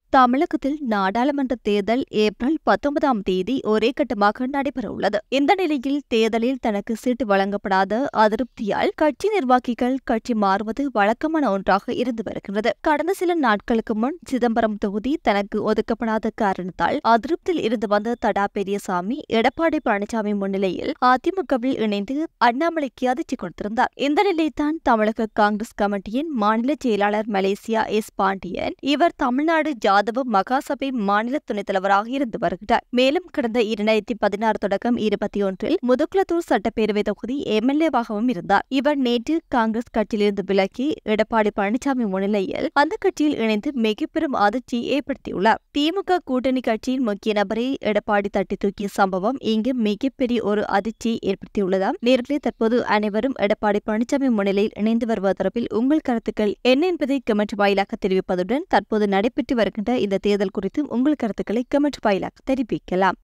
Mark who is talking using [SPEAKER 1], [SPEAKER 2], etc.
[SPEAKER 1] தமிழகத்தில் நாடாளுமன்ற தேர்தல் ஏப்ரல் பத்தொன்பதாம் தேதி ஒரே கட்டமாக நடைபெறவுள்ளது இந்த நிலையில் தேர்தலில் தனக்கு சீட்டு வழங்கப்படாத அதிருப்தியால் கட்சி நிர்வாகிகள் கட்சி மாறுவது வழக்கமான ஒன்றாக இருந்து வருகிறது கடந்த சில நாட்களுக்கு முன் சிதம்பரம் தொகுதி தனக்கு ஒதுக்கப்படாத காரணத்தால் அதிருப்தியில் இருந்து வந்த தடா பெரியசாமி எடப்பாடி பழனிசாமி முன்னிலையில் அதிமுகவில் இணைந்து அண்ணாமலைக்கு அதிர்ச்சி கொடுத்திருந்தார் இந்த நிலைத்தான் தமிழக காங்கிரஸ் கமிட்டியின் மாநில செயலாளர் மலேசியா எஸ் பாண்டியன் இவர் தமிழ்நாடு ஜாதவ மகாசபை மாநில துணைத் தலைவராக இருந்து வருகிறார் மேலும் கடந்த இரண்டாயிரத்தி பதினாறு தொடக்கம் இருபத்தி ஒன்றில் முதுகுளத்தூர் சட்டப்பேரவை தொகுதி எம்எல்ஏவாகவும் இருந்தார் இவர் நேற்று காங்கிரஸ் கட்சியிலிருந்து விலக்கி எடப்பாடி பழனிசாமி முன்னிலையில் அந்த கட்சியில் இணைந்து மிகப்பெரும் அதிர்ச்சியை ஏற்படுத்தியுள்ளார் திமுக கூட்டணி கட்சியின் முக்கிய நபரை எடப்பாடி தட்டி தூக்கிய சம்பவம் இங்கு மிகப்பெரிய ஒரு அதிர்ச்சியை ஏற்படுத்தியுள்ளதாம் நேர்களே தற்போது அனைவரும் எடப்பாடி பழனிசாமி முன்னிலையில் இணைந்து வருவது தொடர்பில் உங்கள் கருத்துக்கள் என்ன என்பதை கமெண்ட் வாயிலாக தெரிவிப்பதுடன் தற்போது நடைபெற்று வருகின்ற இந்த தேர்தல் குறித்து உங்கள் கருத்துக்களை கமெண்ட் வாயிலாக தெரிவிக்கலாம்